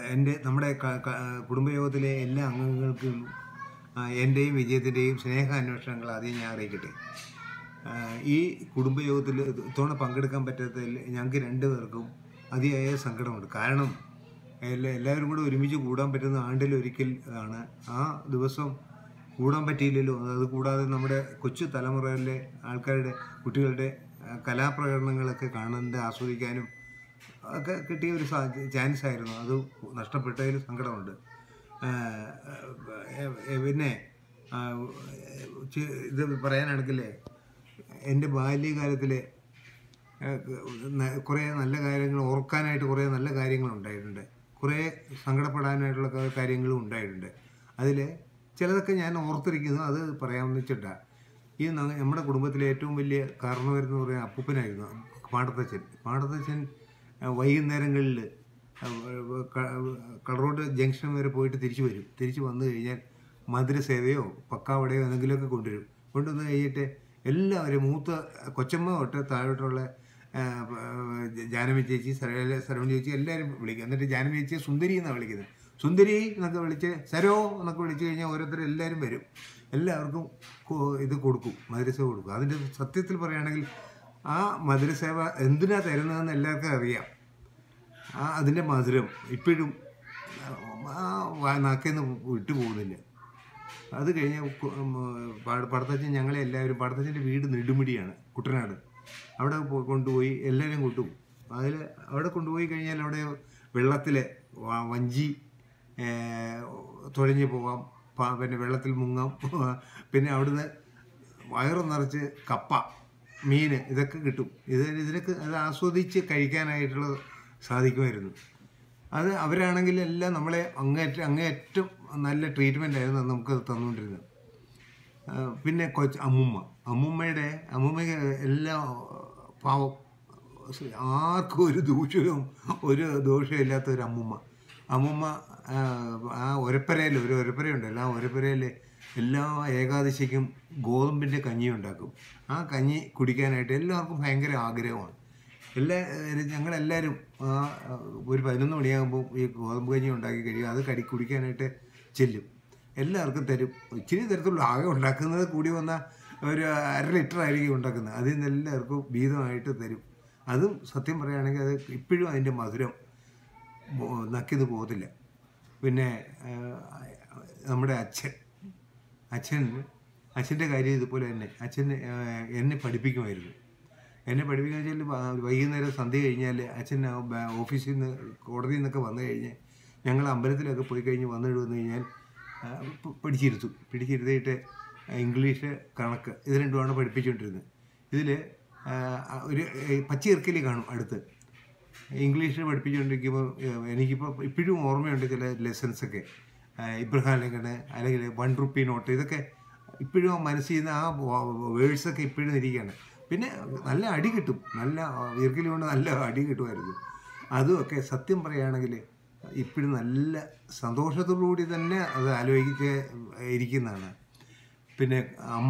എൻ്റെ നമ്മുടെ ക- ക- കുടുംബയോഗത്തിലെ എല്ലാ അംഗങ്ങൾക്കും ആ, എൻ്റെയും വിജയത്തിൻ്റെയും സ്നേഹാന്വേഷണങ്ങൾ ആദ്യം ഞാൻ അറിയിക്കട്ടെ ആ, ഈ കുടുംബയോഗത്തിൽ ഇത്തവണ പങ്കെടുക്കാൻ പറ്റാത്തതിൽ ഞങ്ങൾക്ക് രണ്ടുപേർക്കും അതിയായ സങ്കടമുണ്ട് കാരണം എല്ലാ എല്ലാവരും കൂടെ ഒരുമിച്ച് കൂടാൻ പറ്റുന്ന ആണ്ടിലൊരിക്കൽ ആണ് ആ ദിവസം കൂടാൻ പറ്റിയില്ലല്ലോ അത് കൂടാതെ നമ്മുടെ കൊച്ചു തലമുറയിലെ ആൾക്കാരുടെ കുട്ടികളുടെ ആ, കലാപ്രകടനങ്ങളൊക്കെ കാണാൻ ആസ്വദിക്കാനും ഒക്കെ കിട്ടിയ ഒരു ചാൻസ് ആയിരുന്നു അത് നഷ്ടപ്പെട്ടതിൽ സങ്കടമുണ്ട് ആ, ഏ- ഏ- പിന്നെ ആ, ചി- ഇത് പറയാനാണെങ്കിലേ എൻ്റെ ബാല്യകാലത്തിലെ കുറേ നല്ല കാര്യങ്ങൾ ഓർക്കാനായിട്ട് കുറേ നല്ല കാര്യങ്ങൾ ഉണ്ടായിട്ടുണ്ട് കുറേ സങ്കടപ്പെടാനായിട്ടുള്ള ക- കാര്യങ്ങളും ഉണ്ടായിട്ടുണ്ട് അതിൽ ചിലതൊക്കെ ഞാൻ ഓർത്തിരിക്കുന്നു അത് പറയാമെന്ന് വെച്ചിട്ടാണ് ഈ ന- നമ്മുടെ കുടുംബത്തിലെ ഏറ്റവും വലിയ കാരണവരെന്ന് പറയുന്ന അപ്പൂപ്പനായിരുന്നു പാടത്തച്ഛൻ പാടത്തച്ഛൻ ആ, വൈകുന്നേരങ്ങളിൽ കളറോഡ് ജംഗ്ഷൻ വരെ പോയിട്ട് തിരിച്ചു വരും തിരിച്ചു വന്നു കഴിഞ്ഞാൽ മധുരസേവയോ പക്കാവടയോ എന്തെങ്കിലുമൊക്കെ കൊണ്ടുവരും കൊണ്ടുവന്ന് കഴിഞ്ഞിട്ട് എല്ലാവരും മൂത്ത കൊച്ചമ്മ തൊട്ട് താഴോട്ടുള്ള ആ, ആ, ജാനമി ചേച്ചി സരള സരവണി ചേച്ചി എല്ലാവരും വിളിക്കും എന്നിട്ട് ജാനമി ചേച്ചിയെ സുന്ദരി എന്നാണ് വിളിക്കുന്നത് സുന്ദരി എന്നൊക്കെ വിളിച്ച് സരോ എന്നൊക്കെ വിളിച്ചു കഴിഞ്ഞാൽ ഓരോരുത്തർ എല്ലാവരും വരും എല്ലാവർക്കും കൊ- ഇത് കൊടുക്കും മധുരസേവ കൊടുക്കും അതിൻ്റെ സത്യത്തിൽ പറയുകയാണെങ്കിൽ ആ മധുരസേവ എന്തിനാ തരുന്നതെന്ന് എല്ലാവർക്കും അറിയാം ആ അതിൻ്റെ മധുരം ഇപ്പോഴും ആ വാ- നാക്കിൽ നിന്ന് വിട്ടു പോകുന്നില്ല അത് കഴിഞ്ഞ് കു- ഉം, പാട- പടത്തച്ഛൻ ഞങ്ങളെ എല്ലാവരും പടത്തച്ഛൻ്റെ വീട് നെടുമുടിയാണ് കുട്ടനാട് അവിടെ പോ- കൊണ്ടുപോയി എല്ലാവരും കൊണ്ടുപോകും അതിൽ അവിടെ കൊണ്ടുപോയി കഴിഞ്ഞാൽ അവിടെ വെള്ളത്തിൽ വഞ്ചി ഏ, തുഴഞ്ഞു പോവാം പ- പിന്നെ വെള്ളത്തിൽ മുങ്ങാം പിന്നെ അവിടുന്ന് വയറ് നിറച്ച് കപ്പ മീൻ ഇതൊക്കെ കിട്ടും ഇത് ഇതിനൊക്കെ അത് ആസ്വദിച്ച് കഴിക്കാനായിട്ടുള്ള സാധിക്കുമായിരുന്നു അത് അവരാണെങ്കിൽ എല്ലാം നമ്മളെ അങ്ങേറ്റം അങ്ങേയറ്റം നല്ല ട്രീറ്റ്മെൻ്റ് ആയിരുന്നു അത് നമുക്ക് തന്നുകൊണ്ടിരുന്നത് ആ, പിന്നെ കൊച്ച് അമ്മുമ്മ അമ്മുമ്മയുടെ അമ്മുമ്മയ്ക്ക് എല്ലാ പാവം ആർക്കും ഒരു ദൂഷ്യവും ഒരു ദോഷവും ഇല്ലാത്ത ഒരു അമ്മുമ്മ അമ്മുമ്മ ആ, ആ ഒരപ്പരയിൽ ഒരു ഒരപ്പരയുണ്ടല്ലോ ആ ഒരപ്പരയിൽ എല്ലാ ഏകാദശിക്കും ഗോതമ്പിൻ്റെ കഞ്ഞി ഉണ്ടാക്കും ആ കഞ്ഞി കുടിക്കാനായിട്ട് എല്ലാവർക്കും ഭയങ്കര ആഗ്രഹമാണ് എല്ലാ ഞങ്ങളെല്ലാവരും ആ, ഒരു പതിനൊന്ന് മണിയാകുമ്പോൾ ഈ ഗോതമ്പ് കഞ്ഞി ഉണ്ടാക്കി കഴിയും അത് കടി കുടിക്കാനായിട്ട് ചെല്ലും എല്ലാവർക്കും തരും ഇച്ചിരി തരത്തിലുള്ള ആകെ ഉണ്ടാക്കുന്നത് കൂടി വന്ന ഒരു അര ലിറ്റർ ആയിരിക്കും ഉണ്ടാക്കുന്നത് അതിൽ നിന്ന് എല്ലാവർക്കും വീതമായിട്ട് തരും അതും സത്യം പറയുകയാണെങ്കിൽ അത് ഇപ്പോഴും അതിൻ്റെ മധുരം മോ- നക്കിന്ന് പോകത്തില്ല പിന്നെ ആ, നമ്മുടെ അച്ഛൻ അച്ഛൻ അച്ഛൻ്റെ കാര്യം ഇതുപോലെ തന്നെ അച്ഛൻ ആ, എന്നെ പഠിപ്പിക്കുമായിരുന്നു എന്നെ പഠിപ്പിക്കുന്ന വെച്ചാൽ വ- വൈകുന്നേരം സന്ധ്യ കഴിഞ്ഞാൽ അച്ഛൻ ആ ബ- ഓഫീസിൽ നിന്ന് കോടതിയിൽ നിന്നൊക്കെ വന്നു കഴിഞ്ഞ് ഞങ്ങൾ അമ്പലത്തിലൊക്കെ പോയി കഴിഞ്ഞ് വന്നിട്ട് വന്നു കഴിഞ്ഞാൽ ആ, പ- പിടിച്ചിരുത്തും പിടിച്ചിരുത്തിയിട്ട് ഇംഗ്ലീഷ് കണക്ക് ഇത് രണ്ടുമാണ് പഠിപ്പിച്ചുകൊണ്ടിരുന്നത് ഇതിൽ ഒരു പച്ചയിറക്കലി കാണും അടുത്ത് ഇംഗ്ലീഷ് പഠിപ്പിച്ചുകൊണ്ടിരിക്കുമ്പോൾ എനിക്കിപ്പോൾ ഇപ്പോഴും ഓർമ്മയുണ്ട് ചില ലെസൺസൊക്കെ ഇബ്രഹാം ലിങ്കണ് അല്ലെങ്കിൽ വൺ റുപ്പി നോട്ട് ഇതൊക്കെ ഇപ്പോഴും ആ മനസ്സിൽ നിന്ന് ആ വേഴ്സൊക്കെ ഇപ്പോഴും ഇരിക്കുകയാണ് പിന്നെ നല്ല അടി കിട്ടും നല്ല ഈർക്കിലി കൊണ്ട് നല്ല അടി കിട്ടുമായിരുന്നു അതുമൊക്കെ സത്യം പറയുകയാണെങ്കിൽ ഇപ്പോഴും നല്ല സന്തോഷത്തോടുകൂടി തന്നെ അത് ആലോചിച്ച് ഇരിക്കുന്നതാണ് പിന്നെ അമ്മ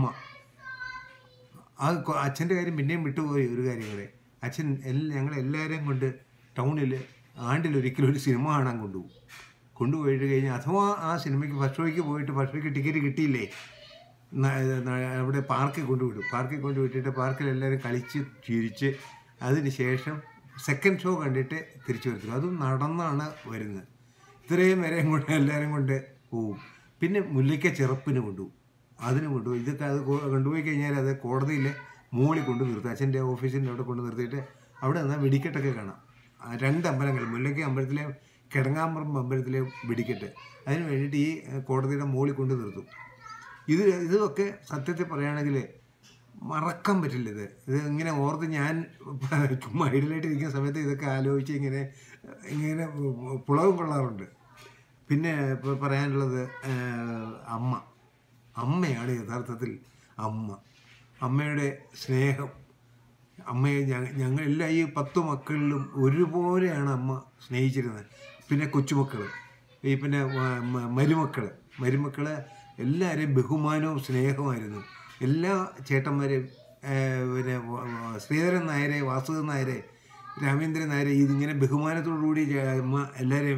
ആ കൊ- അച്ഛൻ്റെ കാര്യം പിന്നെയും വിട്ടുപോയി ഒരു കാര്യം കൂടെ അച്ഛൻ എല്ലാ ഞങ്ങൾ എല്ലാവരെയും കൊണ്ട് ടൗണിൽ ആണ്ടിലൊരിക്കലും ഒരു സിനിമ കാണാൻ കൊണ്ടുപോകും കൊണ്ടുപോയിട്ട് കഴിഞ്ഞാൽ അഥവാ ആ സിനിമയ്ക്ക് ഫസ്റ്റ് ഷോയ്ക്ക് പോയിട്ട് ഫസ്റ്റ് ഷോയ്ക്ക് ടിക്കറ്റ് കിട്ടിയില്ലേ ന- ന- അവിടെ പാർക്കിൽ കൊണ്ടുവിടും പാർക്കിൽ കൊണ്ടുവിട്ടിട്ട് പാർക്കിൽ എല്ലാവരും കളിച്ച് ചിരിച്ച് അതിന് ശേഷം സെക്കൻഡ് ഷോ കണ്ടിട്ട് തിരിച്ചു വരത്തുള്ളൂ അതും നടന്നാണ് വരുന്നത് ഇത്രയും വരെയും കൊണ്ട് എല്ലാവരും കൊണ്ട് പോവും പിന്നെ മുല്ലയ്ക്ക ചെറുപ്പിന് കൊണ്ടുപോകും അതിന് കൊണ്ടുപോയി ഇതൊക്കെ അത് കൊ- കൊണ്ടുപോയി കഴിഞ്ഞാൽ അത് കോടതിയിലെ മുകളിൽ കൊണ്ട് നിർത്തും അച്ഛൻ്റെ ഓഫീസിൻ്റെ അവിടെ കൊണ്ട് നിർത്തിയിട്ട് അവിടെ നിന്നാൽ വെടിക്കെട്ടൊക്കെ കാണാം ആ രണ്ട് അമ്പലങ്ങൾ മുല്ലയ്ക്ക അമ്പലത്തിലെ കിടങ്ങാമ്പറമ്പ് അമ്പലത്തിലെ വെടിക്കെട്ട് അതിന് വേണ്ടിയിട്ട് ഈ ഏഹ്, കോടതിയുടെ മുകളിൽ കൊണ്ട് നിർത്തും ഇത് ഇതൊക്കെ സത്യത്തിൽ പറയുകയാണെങ്കിൽ മറക്കാൻ പറ്റില്ല ഇത് ഇത് ഇങ്ങനെ ഓർത്ത് ഞാൻ ചുമ്മാ ഐഡിയലായിട്ട് ഇരിക്കുന്ന സമയത്ത് ഇതൊക്കെ ആലോചിച്ച് ഇങ്ങനെ ഇങ്ങനെ പുളവും കൊള്ളാറുണ്ട് പിന്നെ ഇപ്പോൾ പറയാനുള്ളത് ഏഹ്, അമ്മ അമ്മയാണ് യഥാർത്ഥത്തിൽ അമ്മ അമ്മയുടെ സ്നേഹം അമ്മയെ ഞ- ഞങ്ങൾ എല്ലാ ഈ പത്ത് മക്കളിലും ഒരുപോലെയാണ് അമ്മ സ്നേഹിച്ചിരുന്നത് പിന്നെ കൊച്ചുമക്കൾ ഈ പിന്നെ വ- മ- മരുമക്കൾ മരുമക്കൾ എല്ലാവരെയും ബഹുമാനവും സ്നേഹമായിരുന്നു എല്ലാ ചേട്ടന്മാരെയും ഏഹ്, പിന്നെ വ- വ- ശ്രീധരൻ നായരെ വാസുദേവൻ നായരെ രാമേന്ദ്രൻ നായരെ ഇതിങ്ങനെ ബഹുമാനത്തോടു കൂടി ചെ- അമ്മ എല്ലാവരെയും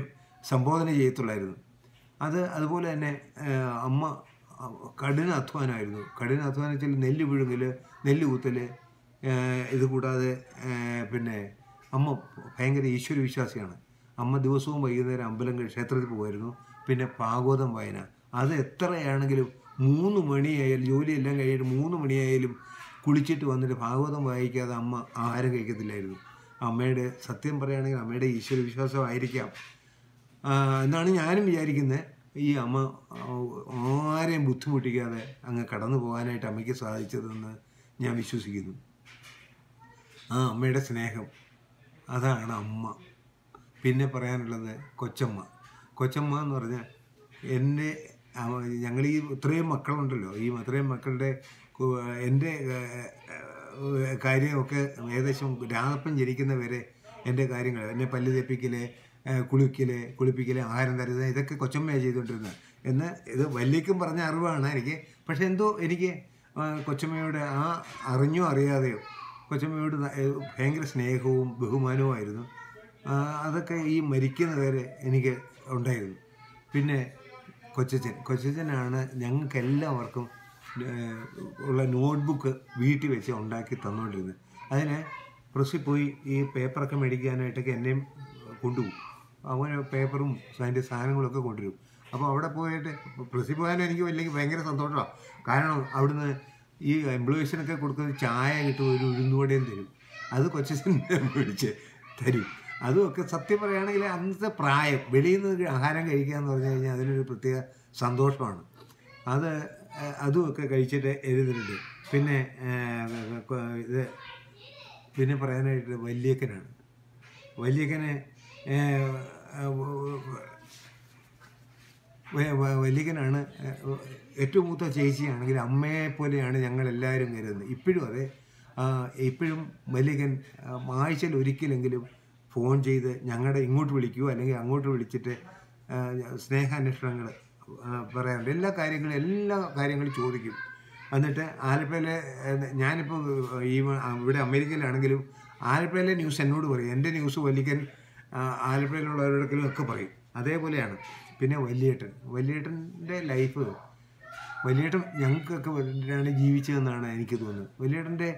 സംബോധന ചെയ്യത്തുള്ളായിരുന്നു അത് അതുപോലെ തന്നെ ആ, അമ്മ ആ, കഠിന അധ്വാനമായിരുന്നു കഠിന അധ്വാനം വെച്ചാൽ നെല്ല് പുഴുങ്ങൽ നെല്ല് കുത്തൽ ഇത് കൂടാതെ ആ, പിന്നെ അമ്മ ഭയങ്കര ഈശ്വര വിശ്വാസിയാണ് അമ്മ ദിവസവും വൈകുന്നേരം അമ്പലം കഴി- ക്ഷേത്രത്തിൽ പോകുമായിരുന്നു പിന്നെ ഭാഗവതം വായന അത് എത്രയാണെങ്കിലും മൂന്ന് മണിയായാലും ജോലിയെല്ലാം കഴിഞ്ഞിട്ട് മൂന്ന് മണിയായാലും കുളിച്ചിട്ട് വന്നിട്ട് ഭാഗവതം വായിക്കാതെ അമ്മ ആഹാരം കഴിക്കത്തില്ലായിരുന്നു അമ്മയുടെ സത്യം പറയുകയാണെങ്കിൽ അമ്മയുടെ ഈശ്വര വിശ്വാസമായിരിക്കാം ആ, എന്നാണ് ഞാനും വിചാരിക്കുന്നത് ഈ അമ്മ ആ, ആരെയും ബുദ്ധിമുട്ടിക്കാതെ അങ്ങ് കടന്നു പോകാനായിട്ട് അമ്മയ്ക്ക് സാധിച്ചതെന്ന് ഞാൻ വിശ്വസിക്കുന്നു ആ അമ്മയുടെ സ്നേഹം അതാണ് അമ്മ പിന്നെ പറയാനുള്ളത് കൊച്ചമ്മ കൊച്ചമ്മ എന്ന് പറഞ്ഞാൽ എൻ്റെ ഞങ്ങൾ ഈ ഇത്രയും മക്കളുണ്ടല്ലോ ഈ ഇത്രയും മക്കളുടെ കു- എൻ്റെ ഏഹ്, ഏഹ്, കാര്യമൊക്കെ ഏകദേശം രാപ്പൻ ജനിക്കുന്ന വരെ എൻ്റെ കാര്യങ്ങൾ എന്നെ പല്ല് തെപ്പിക്കല് ഏഹ്, കുളിക്കല് കുളിപ്പിക്കല് ആഹാരം തരുന്നത് ഇതൊക്കെ കൊച്ചമ്മയാണ് ചെയ്തുകൊണ്ടിരുന്നത് എന്ന് ഇത് വല്യക്കും പറഞ്ഞ അറിവാണ് എനിക്ക് പക്ഷെ എന്തോ എനിക്ക് ആ, കൊച്ചമ്മയോട് ആ അറിഞ്ഞോ അറിയാതെയോ കൊച്ചമ്മയോട് ന- ഏഹ്, ഭയങ്കര സ്നേഹവും ബഹുമാനവുമായിരുന്നു ആ, അതൊക്കെ ഈ മരിക്കുന്ന വരെ എനിക്ക് ഉണ്ടായിരുന്നു പിന്നെ കൊച്ചച്ചൻ കൊച്ചച്ചനാണ് ഞങ്ങൾക്ക് എല്ലാവർക്കും ഏഹ്, ഉള്ള നോട്ട്ബുക്ക് വീട്ടിൽ വെച്ച് ഉണ്ടാക്കി തന്നുകൊണ്ടിരുന്നത് അതിന് പ്രസ്സിൽ പോയി ഈ പേപ്പറൊക്കെ മേടിക്കാനായിട്ടൊക്കെ എന്നെയും കൊണ്ടുപോകും അവന് പേപ്പറും അതിൻ്റെ സാധനങ്ങളൊക്കെ കൊണ്ടുവരും അപ്പോൾ അവിടെ പോയിട്ട് പ്രസ്സിൽ പോകാൻ എനിക്ക് വലിയ ഭയങ്കര സന്തോഷമാണ് കാരണം അവിടുന്ന് ഈ എംപ്ലോയീസിനൊക്കെ കൊടുക്കുന്ന ചായ കിട്ടും ഒരു ഉഴുന്നുവടയും തരും അത് കൊച്ചച്ഛൻ മേടിച്ച് തരും അതുമൊക്കെ സത്യം പറയുകയാണെങ്കിൽ അന്നത്തെ പ്രായം വെളിയിൽ നിന്ന് ആഹാരം കഴിക്കുക എന്ന് പറഞ്ഞു കഴിഞ്ഞാൽ അതിനൊരു പ്രത്യേക സന്തോഷമാണ് അത് ഏഹ്, അതുമൊക്കെ കഴിച്ചിട്ട് എഴുതുന്നുണ്ട് പിന്നെ ഏഹ്, കൊ- ഇത് പിന്നെ പറയാനായിട്ട് വല്യക്കനാണ് വല്യക്കനെ ഏഹ്, വ- വ- വല്യക്കനാണ് ഏഹ്, ഏറ്റവും മൂത്ത ചേച്ചിയാണെങ്കിൽ അമ്മയെ പോലെയാണ് ഞങ്ങൾ എല്ലാവരും കരുതുന്നത് ഇപ്പോഴും അതെ ആ, ഇപ്പോഴും വല്യക്കൻ ആ, ആഴ്ചയിൽ ഒരിക്കലെങ്കിലും ഫോൺ ചെയ്ത് ഞങ്ങളുടെ ഇങ്ങോട്ട് വിളിക്കുകയോ അല്ലെങ്കിൽ അങ്ങോട്ട് വിളിച്ചിട്ട് ആ, സ്നേഹാന്വേഷണങ്ങൾ പറയാറുണ്ട് എല്ലാ കാര്യങ്ങളും എല്ലാ കാര്യങ്ങളും ചോദിക്കും എന്നിട്ട് ആലപ്പുഴയിലെ ഏഹ്, ഞാനിപ്പോൾ ഈ ഇവിടെ അമേരിക്കയിലാണെങ്കിലും ആലപ്പുഴയിലെ ന്യൂസ് എന്നോട് പറയും എൻ്റെ ന്യൂസ് വല്യക്കൻ ആ, ആലപ്പുഴയിലുള്ളവരോടൊക്കെ ഒക്കെ പറയും അതേപോലെയാണ് പിന്നെ വല്യേട്ടൻ വല്യേട്ടൻ്റെ ലൈഫ് വലിയേട്ടൻ ഞങ്ങൾക്കൊക്കെ വേണ്ടിയിട്ടാണ് ജീവിച്ചതെന്നാണ് എനിക്ക് തോന്നുന്നത് വലിയേട്ടൻ്റെ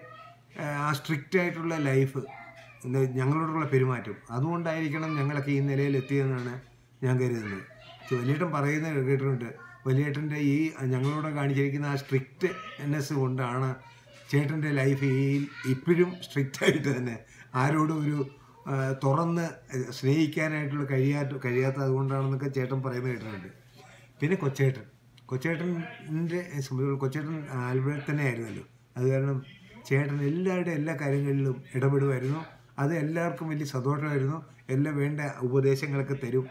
ആ സ്ട്രിക്റ്റ് ആയിട്ടുള്ള ലൈഫ് എന്താ ഞങ്ങളോടുള്ള പെരുമാറ്റം അതുകൊണ്ടായിരിക്കണം ഞങ്ങളൊക്കെ ഈ നിലയിൽ എത്തിയതെന്നാണ് ഞാൻ കരുതുന്നത് പക്ഷെ വലിയേട്ടൻ പറയുന്നത് കേട്ടിട്ടുണ്ട് വലിയേട്ടൻ്റെ ഈ ഞങ്ങളോട് കാണിച്ചിരിക്കുന്ന ആ സ്ട്രിക്റ്റ് എൻഎസ് കൊണ്ടാണ് ചേട്ടൻ്റെ ലൈഫ് ഈ ഇപ്പോഴും സ്ട്രിക്റ്റ് ആയിട്ട് തന്നെ ആരോടും ഒരു ആ, തുറന്ന് സ്നേഹിക്കാനായിട്ടുള്ള കഴിയാത്ത കഴിയാത്ത അതുകൊണ്ടാണെന്നൊക്കെ ചേട്ടൻ പറയുന്നത് കേട്ടിട്ടുണ്ട് പിന്നെ കൊച്ചേട്ടൻ കൊച്ചേട്ടൻ്റെ സംബന്ധിച്ച് കൊച്ചേട്ടൻ ആലപ്പുഴയിൽ തന്നെ ആയിരുന്നല്ലോ അത് കാരണം ചേട്ടൻ എല്ലാവരുടെ എല്ലാ കാര്യങ്ങളിലും ഇടപെടുമായിരുന്നു അത് എല്ലാവർക്കും വലിയ സന്തോഷമായിരുന്നു എല്ലാ വേണ്ട ഉപദേശങ്ങളൊക്കെ തരും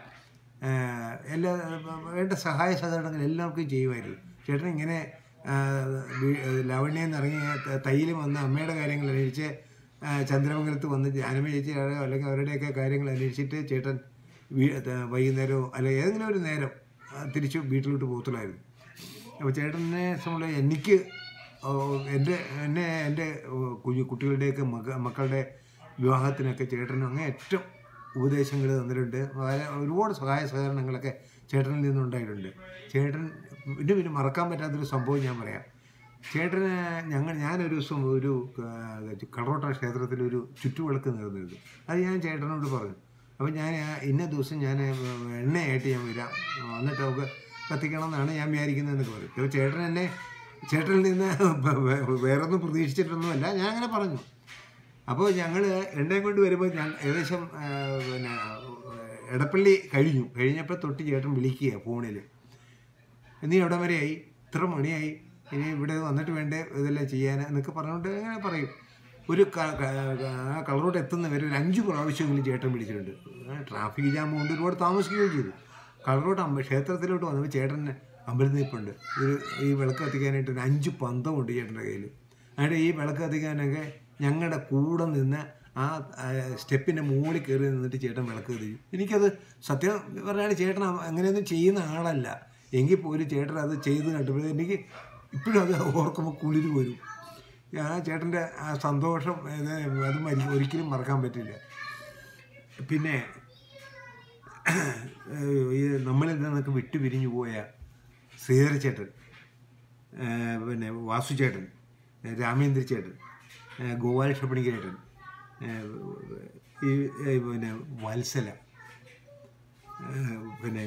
ആഹ് എല്ലാ വേണ്ട സഹായ സഹകരണങ്ങൾ എല്ലാവർക്കും ചെയ്യുമായിരുന്നു ചേട്ടൻ ഇങ്ങനെ ആഹ് വീ- ലാവണ്യം എന്ന് ഇറങ്ങി തയ്യിൽ വന്ന് അമ്മയുടെ കാര്യങ്ങൾ അന്വേഷിച്ച് ആഹ് ചന്ദ്രമംഗലത്ത് വന്ന് ജാനമ ചേച്ചിയുടെ അല്ലെങ്കിൽ അവരുടെയൊക്കെ കാര്യങ്ങൾ അന്വേഷിച്ചിട്ട് ചേട്ടൻ വീ ത- വൈകുന്നേരമോ അല്ലെങ്കിൽ ഏതെങ്കിലും ഒരു നേരം ആ, തിരിച്ച് വീട്ടിലോട്ട് പോകത്തുള്ളായിരുന്നു അപ്പോൾ ചേട്ടനെ സംബന്ധിച്ച് എനിക്ക് ഓ, എൻ്റെ എന്നെ എൻ്റെ ഓ, കുഞ്ഞു കുട്ടികളുടെയൊക്കെ മക മക്കളുടെ വിവാഹത്തിനൊക്കെ ചേട്ടനും അങ്ങനെ ഏറ്റവും ഉപദേശങ്ങൾ തന്നിട്ടുണ്ട് വളരെ ഒരുപാട് സഹായ സഹകരണങ്ങളൊക്കെ ചേട്ടനിൽ നിന്നുണ്ടായിട്ടുണ്ട് ചേട്ടൻ പിന്നെ പിന്നെ മറക്കാൻ പറ്റാത്തൊരു സംഭവം ഞാൻ പറയാം ചേട്ടന് ഞങ്ങൾ ഞാനൊരു ദിവസം ഒരു ആ, കളറോട്ട ക്ഷേത്രത്തിൽ ഒരു ചുറ്റുവിളക്ക് നേർന്നിരുന്നു അത് ഞാൻ ചേട്ടനോട് പറഞ്ഞു അപ്പോൾ ഞാൻ ആ ഇന്ന ദിവസം ഞാൻ എണ്ണയായിട്ട് ഞാൻ വരാം ആ, എന്നിട്ട് നമുക്ക് കത്തിക്കണം എന്നാണ് ഞാൻ വിചാരിക്കുന്നതെന്നൊക്കെ പറയും അപ്പോൾ ചേട്ടൻ എന്നെ ചേട്ടനിൽ നിന്ന് വേ- വേറൊന്നും പ്രതീക്ഷിച്ചിട്ടൊന്നുമല്ല ഞാൻ അങ്ങനെ പറഞ്ഞു അപ്പോൾ ഞങ്ങൾ എണ്ണയും കൊണ്ട് വരുമ്പോൾ ഞാൻ ഏകദേശം ആ, പിന്നെ എടപ്പള്ളി കഴിഞ്ഞു കഴിഞ്ഞപ്പോൾ തൊട്ട് ചേട്ടൻ വിളിക്കുക ഫോണിൽ നീ എവിടെ വരെയായി ഇത്ര മണിയായി ഇനി ഇവിടെ വന്നിട്ട് വേണ്ടേ ഇതെല്ലാം ചെയ്യാൻ എന്നൊക്കെ പറഞ്ഞുകൊണ്ട് അങ്ങനെ പറയും ഒരു ക- ക- ആ കളറോട്ട് എത്തുന്നവരെ ഒരു അഞ്ച് പ്രാവശ്യമെങ്കിലും ചേട്ടൻ വിളിച്ചിട്ടുണ്ട് ട്രാഫിക് ജാം കൊണ്ട് ഒരുപാട് താമസിക്കുകയും ചെയ്തു കളറോട്ട് അമ്പ ക്ഷേത്രത്തിലോട്ട് വന്നപ്പോൾ ചേട്ടൻ അമ്പലത്തിൽ നിൽപ്പുണ്ട് ഒരു ഈ വിളക്ക് കത്തിക്കാനായിട്ട് ഒരു അഞ്ച് പന്തമുണ്ട് ചേട്ടൻ്റെ കയ്യിൽ എന്നിട്ട് ഈ വിളക്ക് കത്തിക്കാനൊക്കെ ഞങ്ങളുടെ കൂടെ നിന്ന് ആ ആ, സ്റ്റെപ്പിൻ്റെ മുകളിൽ കയറി നിന്നിട്ട് ചേട്ടൻ വിളക്ക് കത്തിക്കും എനിക്കത് സത്യം പറഞ്ഞാൽ ചേട്ടൻ അ- അങ്ങനെയൊന്നും ചെയ്യുന്ന ആളല്ല എങ്കിൽ പോലും ചേട്ടൻ അത് ചെയ്ത് കണ്ടപ്പോൾ എനിക്ക് ഇപ്പോഴും അത് ഓർക്കുമ്പോൾ കുളിര് വരും ആ ചേട്ടൻ്റെ ആ സന്തോഷം ഇത് അത് മരി ഒരിക്കലും മറക്കാൻ പറ്റില്ല പിന്നെ ഏഹ്, ഈ നമ്മളിൽ നിന്നൊക്കെ വിട്ടു പിരിഞ്ഞു പോയ ശ്രീധരച്ചേട്ടൻ ഏഹ്, പിന്നെ വാസുചേട്ടൻ ഏഹ്, രാമേന്ദ്ര ചേട്ടൻ ഏഹ്, ഗോപാലകൃഷ്ണ പണിക്കരേട്ടൻ ഏഹ്, ഈ ഏഹ്, പിന്നെ വത്സല ഏഹ്, പിന്നെ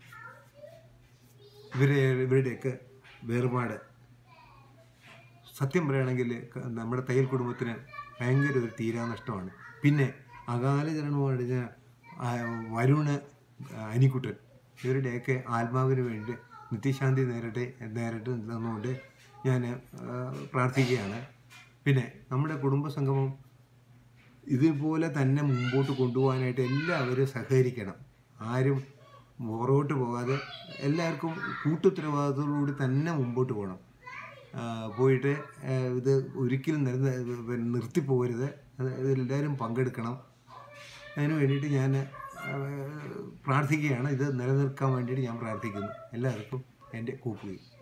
ഇവരെ ഇവരുടെയൊക്കെ വേർപാട് സത്യം പറയുകയാണെങ്കിൽ ക- നമ്മുടെ തയ്യൽ കുടുംബത്തിന് ഭയങ്കര ഒരു തീരാനഷ്ടമാണ് പിന്നെ അകാല ചരണമടിഞ്ഞ വരുണ് അനിക്കുട്ടൻ ഇവരുടെയൊക്കെ ആത്മാവിന് വേണ്ടി നിത്യശാന്തി നേരട്ടെ നേരിട്ട് നിന്നുകൊണ്ട് ഞാൻ പ്രാർത്ഥിക്കുകയാണ് പിന്നെ നമ്മുടെ കുടുംബ സംഗമം ഇതുപോലെ തന്നെ മുമ്പോട്ട് കൊണ്ടുപോകാനായിട്ട് എല്ലാവരും സഹകരിക്കണം ആരും പുറകോട്ട് പോകാതെ എല്ലാവർക്കും കൂട്ടുത്തരവാദിത്തത്തോടുകൂടി തന്നെ മുമ്പോട്ട് പോകണം ആ, പോയിട്ട് ആ, ഇത് ഒരിക്കലും നിരന്ന പിന്നെ നിർത്തിപ്പോകരുത് അത് ഇതിലെല്ലാവരും പങ്കെടുക്കണം അതിന് വേണ്ടിയിട്ട് ഞാൻ ആ, പ്രാർത്ഥിക്കുകയാണ് ഇത് നിലനിൽക്കാൻ വേണ്ടിയിട്ട് ഞാൻ പ്രാർത്ഥിക്കുന്നു എല്ലാവർക്കും എൻ്റെ കൂപ്പുകയും